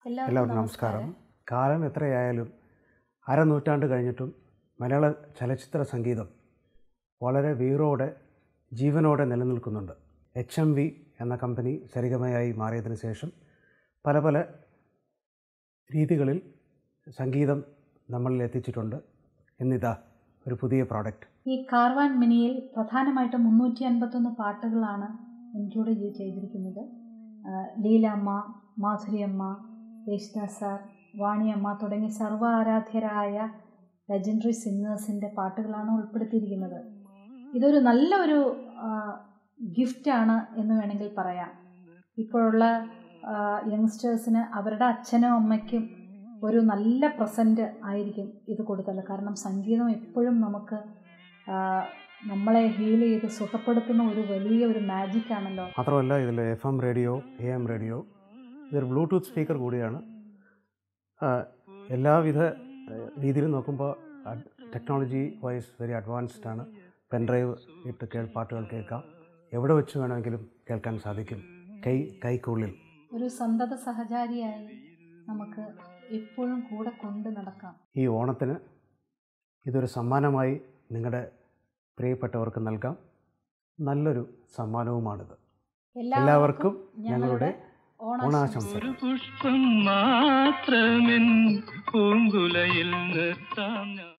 എല്ലാവർക്കും നമസ്കാരം കാലം എത്രയായാലും അരനൂറ്റാണ്ട് കഴിഞ്ഞിട്ടും മലയാള ചലച്ചിത്ര സംഗീതം വളരെ വീറോടെ ജീവനോടെ നിലനിൽക്കുന്നുണ്ട് എച്ച് എം വി എന്ന കമ്പനി സരിഗമയായി മാറിയതിന് ശേഷം പല പല രീതികളിൽ സംഗീതം നമ്മളിൽ എത്തിച്ചിട്ടുണ്ട് എന്നിതാ ഒരു പുതിയ പ്രോഡക്റ്റ് ഈ കാർവാൻ മിനിയിൽ പ്രധാനമായിട്ടും മുന്നൂറ്റി അൻപത്തൊന്ന് പാട്ടുകളാണ് ഇൻക്ലൂഡ് ചെയ്ത് ചെയ്തിരിക്കുന്നത് ആ, ലീലാമ്മ മാധുരിയമ്മ യേശുദാസ് സാർ വാണിയമ്മ തുടങ്ങിയ സർവ്വ ആരാധ്യരായ ലെജൻഡറി സിംഗേഴ്സിൻ്റെ പാട്ടുകളാണ് ഉൾപ്പെടുത്തിയിരിക്കുന്നത് ഇതൊരു നല്ലൊരു ഗിഫ്റ്റാണ് എന്ന് വേണമെങ്കിൽ പറയാം ഇപ്പോഴുള്ള യങ്സ്റ്റേഴ്സിന് അവരുടെ അച്ഛനും അമ്മയ്ക്കും ഒരു നല്ല പ്രസൻറ്റ് ആയിരിക്കും ഇത് കൊടുത്തത് കാരണം സംഗീതം എപ്പോഴും നമുക്ക് ആ, നമ്മളെ ഹീൽ ചെയ്ത് സുഖപ്പെടുത്തുന്ന ഒരു വലിയ ഒരു മാജിക് ആണല്ലോ മാത്രമല്ല ഇതിൽ F M radio A M radio ഇതൊരു ബ്ലൂടൂത്ത് സ്പീക്കർ കൂടിയാണ് ആ, എല്ലാവിധ ആ, രീതിയിലും നോക്കുമ്പോൾ ടെക്നോളജി വൈസ് വെരി അഡ്വാൻസ്ഡ് ആണ് പെൻഡ്രൈവ് ഇട്ട് കേൾ പാട്ടുകൾ കേൾക്കാം എവിടെ വെച്ച് വേണമെങ്കിലും കേൾക്കാൻ സാധിക്കും കൈ കൈക്കുള്ളിൽ ഒരു സന്തത സഹചാരിയായി നമുക്ക് എപ്പോഴും കൂടെ കൊണ്ട് നടക്കാം ഈ ഓണത്തിന് ഇതൊരു സമ്മാനമായി നിങ്ങളുടെ പ്രിയപ്പെട്ടവർക്ക് നൽകാം നല്ലൊരു സമ്മാനവുമാണിത് എല്ലാവർക്കും ഞങ്ങളുടെ ഓണാശംസകൾ ഒരു പുഷ്പം മാത്രമെൻ പൂങ്കുലയിൽ നിർത്താം ഞാൻ